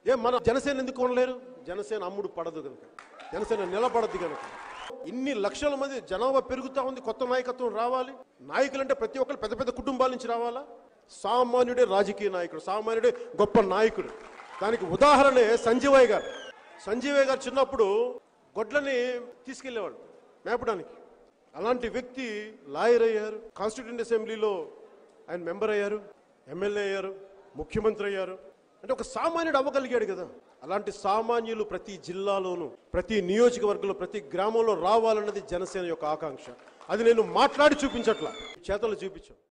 ఏ మన జనసేన ఎందుకు కొనలేరు జనసేన అమ్ముడు పడదు కనుక జనసేన నిలబడద్దు కనుక ఇన్ని లక్షల మంది జనాభా పెరుగుతా ఉంది కొత్త నాయకత్వం రావాలి నాయకులంటే ప్రతి ఒక్కరు పెద్ద పెద్ద కుటుంబాల నుంచి రావాలా సామాన్యుడే రాజకీయ నాయకుడు సామాన్యుడే గొప్ప నాయకుడు దానికి ఉదాహరణే సంజీవయ్య గారు సంజీవయ్య గారు చిన్నప్పుడు గొడ్లని తీసుకెళ్లేవాడు మేపడానికి అలాంటి వ్యక్తి లాయర్ అయ్యారు కాన్స్టిట్యూంట్ అసెంబ్లీలో ఆయన మెంబర్ అయ్యారు ఎమ్మెల్యే అయ్యారు ముఖ్యమంత్రి అయ్యారు అంటే ఒక సామాన్యుడు అవ్వగలిగాడు కదా అలాంటి సామాన్యులు ప్రతి జిల్లాలోనూ ప్రతి నియోజకవర్గంలో ప్రతి గ్రామంలో రావాలన్నది జనసేన యొక్క ఆకాంక్ష అది నేను మాట్లాడి చూపించట్లా చేతలు చూపించాం